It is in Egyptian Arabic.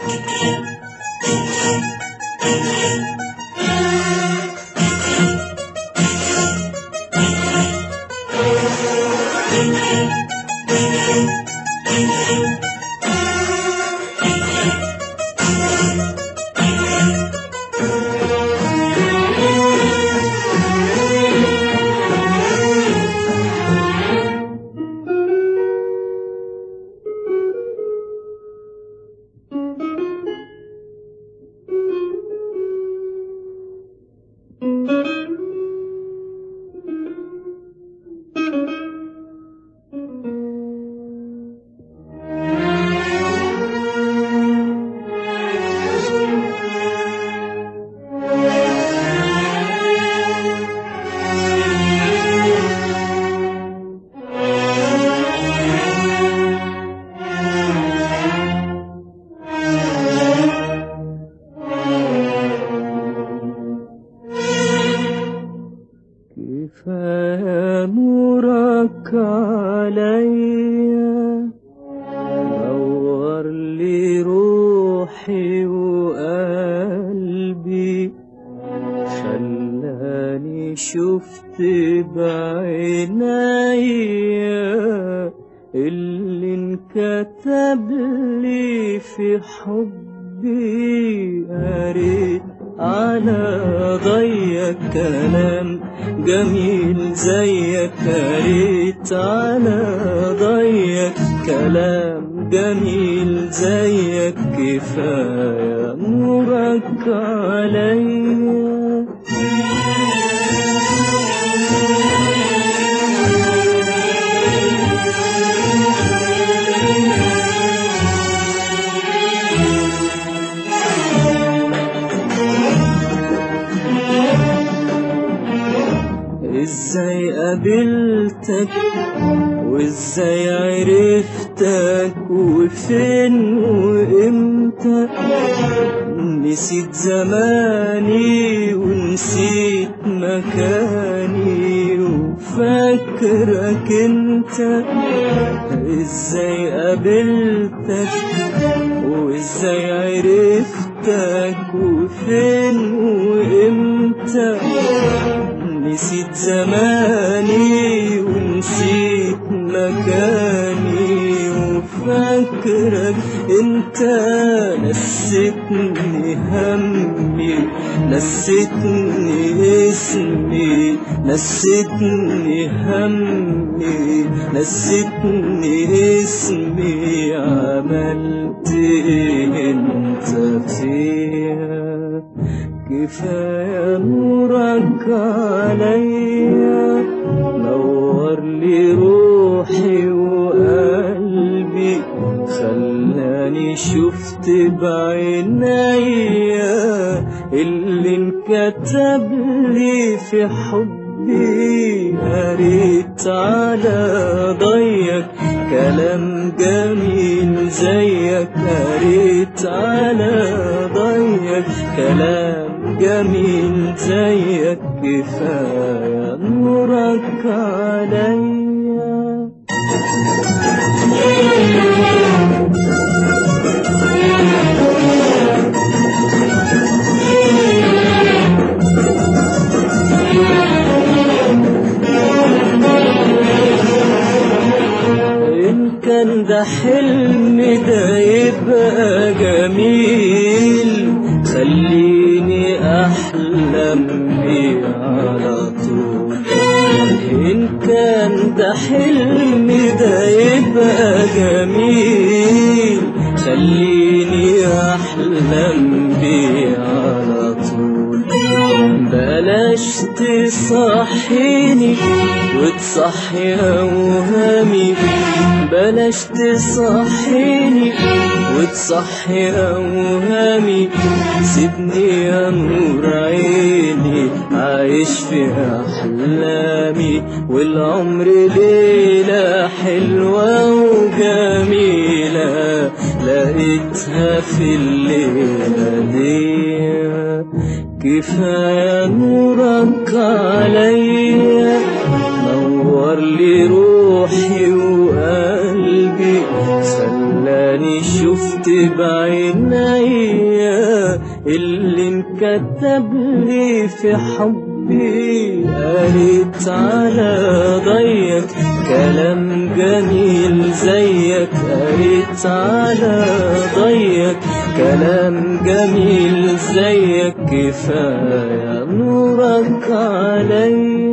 كفاية نورك عليا نور لي روحي وقلبي خلاني شفت بعينيا اللي انكتب لي في حبي قريت على ضيق كلام جميل زيك قريت على ضيق كلام جميل زيك كفاية نورك عليا ازاي قابلتك وازاي عرفتك وفين وامتى نسيت زماني ونسيت مكاني وفاكرك انت ازاي قابلتك وازاي عرفتك وفين وامتى نسيت زماني ونسيت مكاني وفاكرك انت نسيتني همي نسيتني اسمي نسيتني همي نسيتني اسمي عملت ايه انت فيها كفاية نورك عليا نور لي روحي وقلبي خلاني شفت بعينيا اللي انكتب لي في حبي قريت على ضيق كلام جميل زيك قريت على ضيق كلام جميل زيك كفاية نورك عليا إن كان ده حلم ده يبقى جميل خليني أحلم بيه على طول إن كان ده حلم ده يبقى جميل خليني أحلم بيه على طول بلاش تصحيني وتصحي أوهامي بلاش تصحيني وتصحي أوهامي سيبني يا نور عيني عايش في أحلامي والعمر ليلة حلوة وجميلة لقيتها في الليلة دي كفاية نورك عليا نور لي روحي وقلبي خلاني تاني شفت بعينيا اللي انكتب لي في حبي قالت على ضيق كلام جميل زيك قالت على ضيق كلام جميل زيك كفاية نورك عليا